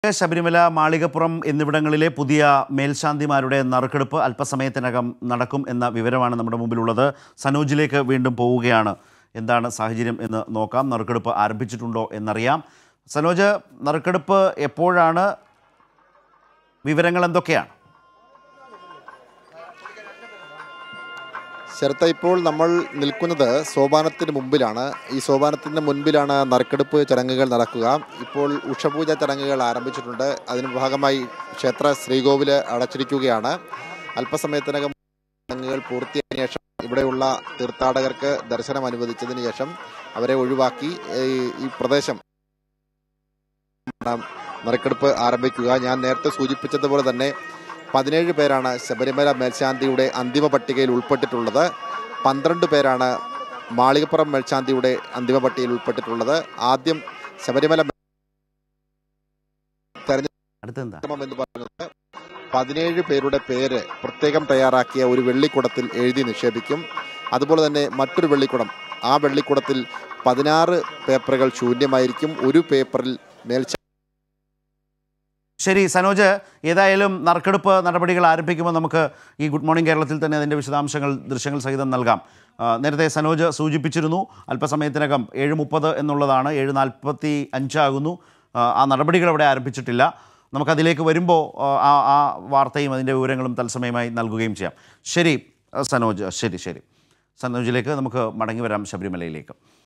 ശബരിമല മാളികപ്പുറം എന്നിവിടങ്ങളിലെ പുതിയ മേൽശാന്തിമാരുടെ നറുക്കെടുപ്പ് അല്പസമയത്തിനകം നടക്കും എന്ന വിവരമാണ് നമ്മുടെ മുമ്പിലുള്ളത് സനോജിലേക്ക് വീണ്ടും പോവുകയാണ് എന്താണ് സാഹചര്യം എന്ന് നോക്കാം നറുക്കെടുപ്പ് ആരംഭിച്ചിട്ടുണ്ടോ എന്നറിയാം സനോജ് നറുക്കെടുപ്പ് എപ്പോഴാണ് വിവരങ്ങൾ എന്തൊക്കെയാണ് ശരത്ത ഇപ്പോൾ നമ്മൾ നിൽക്കുന്നത് സോപാനത്തിന് മുമ്പിലാണ് ഈ സോപാനത്തിന് മുൻപിലാണ് നറുക്കെടുപ്പ് ചടങ്ങുകൾ നടക്കുക ഇപ്പോൾ ഉഷപൂജ ചടങ്ങുകൾ ആരംഭിച്ചിട്ടുണ്ട് അതിന് ഭാഗമായി ക്ഷേത്ര ശ്രീകോവില് അടച്ചിരിക്കുകയാണ് അല്പസമയത്തിനകം ചടങ്ങുകൾ പൂർത്തിയായ ശേഷം ഇവിടെയുള്ള തീർത്ഥാടകർക്ക് ദർശനം അനുവദിച്ചതിന് ശേഷം അവരെ ഒഴിവാക്കി ഈ- ഈ പ്രദേശം നറുക്കെടുപ്പ് ആരംഭിക്കുക ഞാൻ നേരത്തെ സൂചിപ്പിച്ചതുപോലെ തന്നെ പതിനേഴ് പേരാണ് ശബരിമല മേൽശാന്തിയുടെ അന്തിമ പട്ടികയിൽ ഉൾപ്പെട്ടിട്ടുള്ളത് പന്ത്രണ്ട് പേരാണ് മാളികപ്പുറം മേൽശാന്തിയുടെ അന്തിമ പട്ടികയിൽ ഉൾപ്പെട്ടിട്ടുള്ളത് ആദ്യം ശബരിമല അടുത്തെന്താ നിയമം എന്ന് പറയുന്നത് പതിനേഴ് പേരുടെ പേര് പ്രത്യേകം തയ്യാറാക്കിയ ഒരു വെള്ളിക്കുടത്തിൽ എഴുതി നിക്ഷേപിക്കും അതുപോലെ തന്നെ മറ്റൊരു വെള്ളിക്കുടം ആ വെള്ളിക്കുടത്തിൽ പതിനാറ് പേപ്പറുകൾ ശൂന്യമായിരിക്കും ഒരു പേപ്പറിൽ മേൽശാന്തി ശരി സനോജ് ഏതായാലും നറുക്കെടുപ്പ് നടപടികൾ ആരംഭിക്കുമ്പോൾ നമുക്ക് ഈ ഗുഡ് മോർണിംഗ് കേരളത്തിൽ തന്നെ അതിൻ്റെ വിശദാംശങ്ങൾ ദൃശ്യങ്ങൾ സഹിതം നൽകാം ആ, നേരത്തെ സനോജ് സൂചിപ്പിച്ചിരുന്നു അല്പസമയത്തിനകം ഏഴ് മുപ്പത് എന്നുള്ളതാണ് ഏഴ് നാൽപ്പത്തി അഞ്ചാകുന്നു ആ, ആ നടപടികൾ അവിടെ ആരംഭിച്ചിട്ടില്ല നമുക്കതിലേക്ക് വരുമ്പോൾ ആ ആ വാർത്തയും അതിൻ്റെ വിവരങ്ങളും തത്സമയമായി നൽകുകയും ചെയ്യാം ശരി ആ, സനോജ് ശരി ശരി സനോജിലേക്ക് നമുക്ക് മടങ്ങി വരാം ശബരിമലയിലേക്ക്